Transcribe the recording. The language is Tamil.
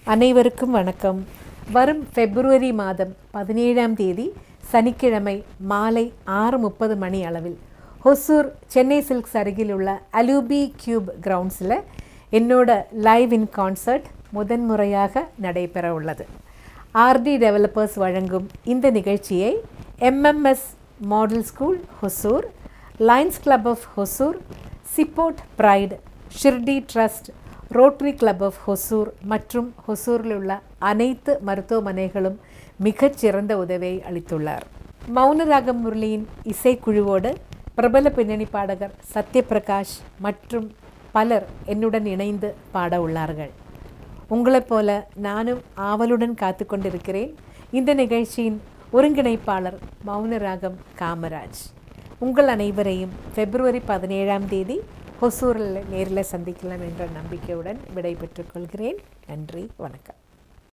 அனைவருக்கும் வணக்கம் வரும் பிப்ரவரி மாதம் பதினேழாம் தேதி சனிக்கிழமை மாலை ஆறு முப்பது மணி அளவில் ஹொசூர் சென்னை சில்க்ஸ் அருகில் உள்ள அலூபி கியூப் கிரவுண்ட்ஸில் என்னோட லைவ் இன் கான்சர்ட் முதன்முறையாக நடைபெற உள்ளது ஆர்டி டெவலப்பர்ஸ் வழங்கும் இந்த நிகழ்ச்சியை MMS Model School Hosur Lions Club of Hosur சிப்போர்ட் ப்ரைட் Shirdi trust Rotary Club of Hosur மற்றும் ஹொசூரில் உள்ள அனைத்து மருத்துவமனைகளும் மிகச்சிறந்த உதவியை அளித்துள்ளார் மௌனராகம் முரளியின் இசைக்குழுவோடு பிரபல பின்னணி பாடகர் சத்யபிரகாஷ் மற்றும் பலர் என்னுடன் இணைந்து பாட உள்ளார்கள் உங்களைப் போல நானும் ஆவலுடன் காத்து கொண்டிருக்கிறேன் இந்த நிகழ்ச்சியின் ஒருங்கிணைப்பாளர் மௌனராகம் காமராஜ் உங்கள் அனைவரையும் பிப்ரவரி பதினேழாம் தேதி ஹொசூரில் நேரில் சந்திக்கலாம் என்ற நம்பிக்கையுடன் விடைபெற்றுக் கொள்கிறேன் நன்றி வணக்கம்